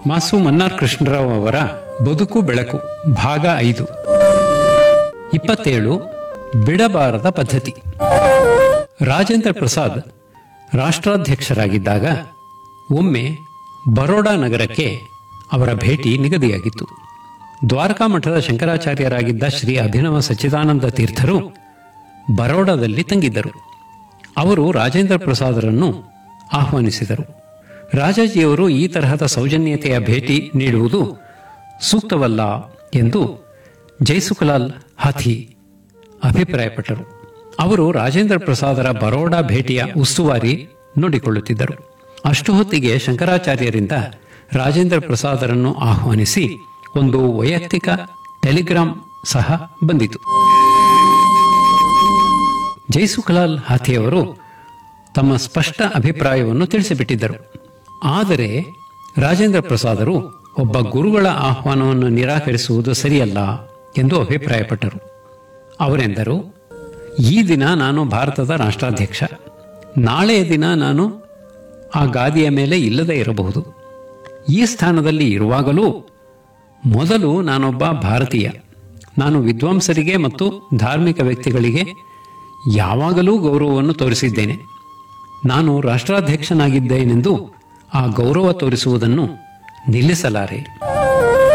ಮಾಸು ಮನ್ನಾರ್ ಕೃಷ್ಣರಾವ್ ಅವರ ಬದುಕು ಬೆಳಕು ಭಾಗ ಐದು ಇಪ್ಪತ್ತೇಳು ಬಿಡಬಾರದ ಪದ್ಧತಿ ರಾಜೇಂದ್ರ ಪ್ರಸಾದ್ ರಾಷ್ಟ್ರಾಧ್ಯಕ್ಷರಾಗಿದ್ದಾಗ ಒಮ್ಮೆ ಬರೋಡಾ ನಗರಕ್ಕೆ ಅವರ ಭೇಟಿ ನಿಗದಿಯಾಗಿತ್ತು ದ್ವಾರಕಾ ಮಠದ ಶಂಕರಾಚಾರ್ಯರಾಗಿದ್ದ ಶ್ರೀ ಅಭಿನವ ಸಚ್ಚಿದಾನಂದ ತೀರ್ಥರು ಬರೋಡಾದಲ್ಲಿ ತಂಗಿದ್ದರು ಅವರು ರಾಜೇಂದ್ರ ಪ್ರಸಾದರನ್ನು ಆಹ್ವಾನಿಸಿದರು ರಾಜಾಜಿಯವರು ಈ ತರಹದ ಸೌಜನ್ಯತೆಯ ಭೇಟಿ ನೀಡುವುದು ಸೂಕ್ತವಲ್ಲ ಎಂದು ಜೈಸುಕಲಾಲ್ ಹಾಥಿ ಅಭಿಪ್ರಾಯಪಟ್ಟರು ಅವರು ರಾಜೇಂದ್ರ ಪ್ರಸಾದರ ಬರೋಡಾ ಭೇಟಿಯ ಉಸ್ತುವಾರಿ ನೋಡಿಕೊಳ್ಳುತ್ತಿದ್ದರು ಅಷ್ಟು ಹೊತ್ತಿಗೆ ಶಂಕರಾಚಾರ್ಯರಿಂದ ರಾಜೇಂದ್ರ ಪ್ರಸಾದರನ್ನು ಆಹ್ವಾನಿಸಿ ಒಂದು ವೈಯಕ್ತಿಕ ಟೆಲಿಗ್ರಾಂ ಸಹ ಬಂದಿತು ಜೈಸುಖಲಾಲ್ ಹಾಥಿಯವರು ತಮ್ಮ ಸ್ಪಷ್ಟ ಅಭಿಪ್ರಾಯವನ್ನು ತಿಳಿಸಿಬಿಟ್ಟಿದ್ದರು ಆದರೆ ರಾಜೇಂದ್ರ ಪ್ರಸಾದರು ಒಬ್ಬ ಗುರುಗಳ ಆಹ್ವಾನವನ್ನು ನಿರಾಕರಿಸುವುದು ಸರಿಯಲ್ಲ ಎಂದು ಅಭಿಪ್ರಾಯಪಟ್ಟರು ಅವರೆಂದರು ಈ ದಿನ ನಾನು ಭಾರತದ ರಾಷ್ಟ್ರಾಧ್ಯಕ್ಷ ನಾಳೆಯ ದಿನ ನಾನು ಆ ಗಾದಿಯ ಮೇಲೆ ಇಲ್ಲದೆ ಇರಬಹುದು ಈ ಸ್ಥಾನದಲ್ಲಿ ಇರುವಾಗಲೂ ಮೊದಲು ನಾನೊಬ್ಬ ಭಾರತೀಯ ನಾನು ವಿದ್ವಾಂಸರಿಗೆ ಮತ್ತು ಧಾರ್ಮಿಕ ವ್ಯಕ್ತಿಗಳಿಗೆ ಯಾವಾಗಲೂ ಗೌರವವನ್ನು ತೋರಿಸಿದ್ದೇನೆ ನಾನು ರಾಷ್ಟ್ರಾಧ್ಯಕ್ಷನಾಗಿದ್ದೇನೆಂದು ಆ ಗೌರವ ತೋರಿಸುವುದನ್ನು ನಿಲ್ಲಿಸಲಾರೆ